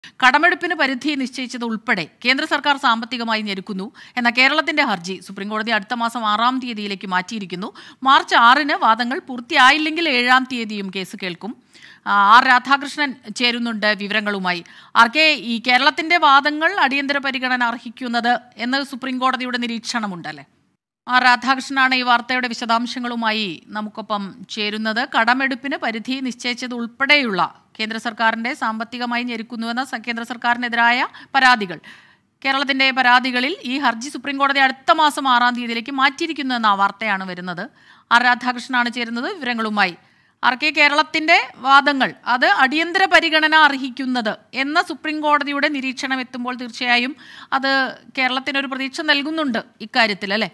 കടമെടുപ്പിന് പരിധി നിശ്ചയിച്ചത് ഉൾപ്പെടെ കേന്ദ്ര സർക്കാർ സാമ്പത്തികമായി ഞെരുക്കുന്നു എന്ന കേരളത്തിന്റെ ഹർജി സുപ്രീംകോടതി അടുത്ത മാസം ആറാം തീയതിയിലേക്ക് മാറ്റിയിരിക്കുന്നു മാർച്ച് ആറിന് വാദങ്ങൾ പൂർത്തിയായില്ലെങ്കിൽ ഏഴാം തീയതിയും കേസ് കേൾക്കും ആ, ആർ രാധാകൃഷ്ണൻ ചേരുന്നുണ്ട് വിവരങ്ങളുമായി ആർ കെ ഈ കേരളത്തിന്റെ വാദങ്ങൾ അടിയന്തര പരിഗണന അർഹിക്കുന്നത് എന്ന് സുപ്രീംകോടതിയുടെ നിരീക്ഷണമുണ്ടല്ലേ ആർ രാധാകൃഷ്ണനാണ് ഈ വാർത്തയുടെ വിശദാംശങ്ങളുമായി നമുക്കൊപ്പം ചേരുന്നത് കടമെടുപ്പിന് പരിധി നിശ്ചയിച്ചത് ഉൾപ്പെടെയുള്ള കേന്ദ്ര സർക്കാരിന്റെ സാമ്പത്തികമായി ഞെരുക്കുന്നുവെന്ന സ- കേന്ദ്ര സർക്കാരിനെതിരായ പരാതികൾ കേരളത്തിന്റെ പരാതികളിൽ ഈ ഹർജി സുപ്രീംകോടതി അടുത്ത മാസം ആറാം തീയതിയിലേക്ക് മാറ്റിയിരിക്കുന്നു എന്ന വാർത്തയാണ് വരുന്നത് ആർ രാധാകൃഷ്ണനാണ് ചേരുന്നത് വിവരങ്ങളുമായി ആർ കെ കേരളത്തിന്റെ വാദങ്ങൾ അത് അടിയന്തര പരിഗണന അർഹിക്കുന്നത് എന്ന സുപ്രീം കോടതിയുടെ നിരീക്ഷണം എത്തുമ്പോൾ തീർച്ചയായും അത് കേരളത്തിന് ഒരു പ്രതീക്ഷ നൽകുന്നുണ്ട് ഇക്കാര്യത്തിൽ അല്ലേ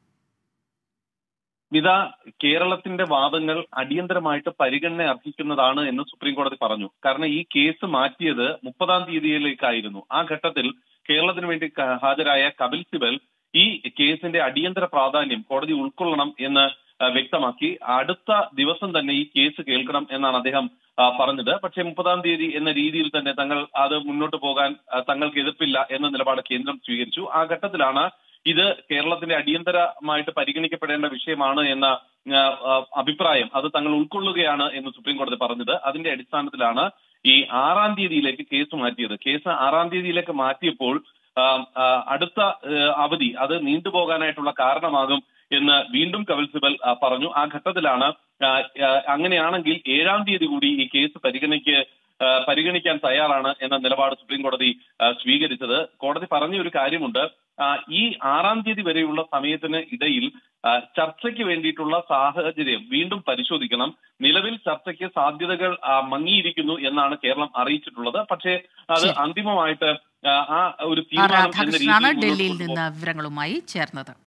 വിധ കേരളത്തിന്റെ വാദങ്ങൾ അടിയന്തരമായിട്ട് പരിഗണന അർഹിക്കുന്നതാണ് എന്ന് സുപ്രീം കോടതി പറഞ്ഞു കാരണം ഈ കേസ് മാറ്റിയത് മുപ്പതാം തീയതിയിലേക്കായിരുന്നു ആ ഘട്ടത്തിൽ കേരളത്തിന് വേണ്ടി ക- ഹാജരായ കപിൽ സിബൽ ഈ കേസിന്റെ അടിയന്തര പ്രാധാന്യം കോടതി ഉൾക്കൊള്ളണം എന്ന് ആ, വ്യക്തമാക്കി അടുത്ത ദിവസം തന്നെ ഈ കേസ് കേൾക്കണം എന്നാണ് അദ്ദേഹം ആ, പറഞ്ഞത് പക്ഷേ മുപ്പതാം തീയതി എന്ന രീതിയിൽ തന്നെ തങ്ങൾ അത് മുന്നോട്ട് പോകാൻ ആ, തങ്ങൾക്ക് എതിർപ്പില്ല എന്ന നിലപാട് കേന്ദ്രം സ്വീകരിച്ചു ആ ഘട്ടത്തിലാണ് ഇത് കേരളത്തിന്റെ അടിയന്തരമായിട്ട് പരിഗണിക്കപ്പെടേണ്ട വിഷയമാണ് എന്ന ആ, ആ, അഭിപ്രായം അത് തങ്ങൾ ഉൾക്കൊള്ളുകയാണ് എന്ന് സുപ്രീം കോടതി പറഞ്ഞത് അതിന്റെ അടിസ്ഥാനത്തിലാണ് ഈ ആറാം തീയതിയിലേക്ക് കേസ് മാറ്റിയത് കേസ് ആറാം തീയതിയിലേക്ക് മാറ്റിയപ്പോൾ ആ, ആ, അടുത്ത ആ, അവധി അത് നീണ്ടുപോകാനായിട്ടുള്ള കാരണമാകും എന്ന് വീണ്ടും കപിൽ സിബൽ ആ, പറഞ്ഞു ആ ഘട്ടത്തിലാണ് ആ, ആ, അങ്ങനെയാണെങ്കിൽ ഏഴാം തീയതി കൂടി ഈ കേസ് പരിഗണിക്ക് ആ, പരിഗണിക്കാൻ തയ്യാറാണ് എന്ന നിലപാട് സുപ്രീം കോടതി ആ, സ്വീകരിച്ചത് കോടതി പറഞ്ഞ ഒരു കാര്യമുണ്ട് ആ, ഈ ആറാം തീയതി വരെയുള്ള സമയത്തിന് ഇടയിൽ ആ, ചർച്ചയ്ക്ക് വേണ്ടിയിട്ടുള്ള സാഹചര്യം വീണ്ടും പരിശോധിക്കണം നിലവിൽ ചർച്ചയ്ക്ക് സാധ്യതകൾ ആ, മങ്ങിയിരിക്കുന്നു എന്നാണ് കേരളം അറിയിച്ചിട്ടുള്ളത് പക്ഷേ അത് ശരി. അന്തിമമായിട്ട് ആ, ആ ഒരു ആർ തീരുമാനം എന്ന രാധാകൃഷ്ണനാണ് രീതിയിൽ മുന്നോട്ട് ഡൽഹിയിൽ കൊണ്ടുപോകും. നിന്ന് വിവരങ്ങളുമായി ചേർന്നത്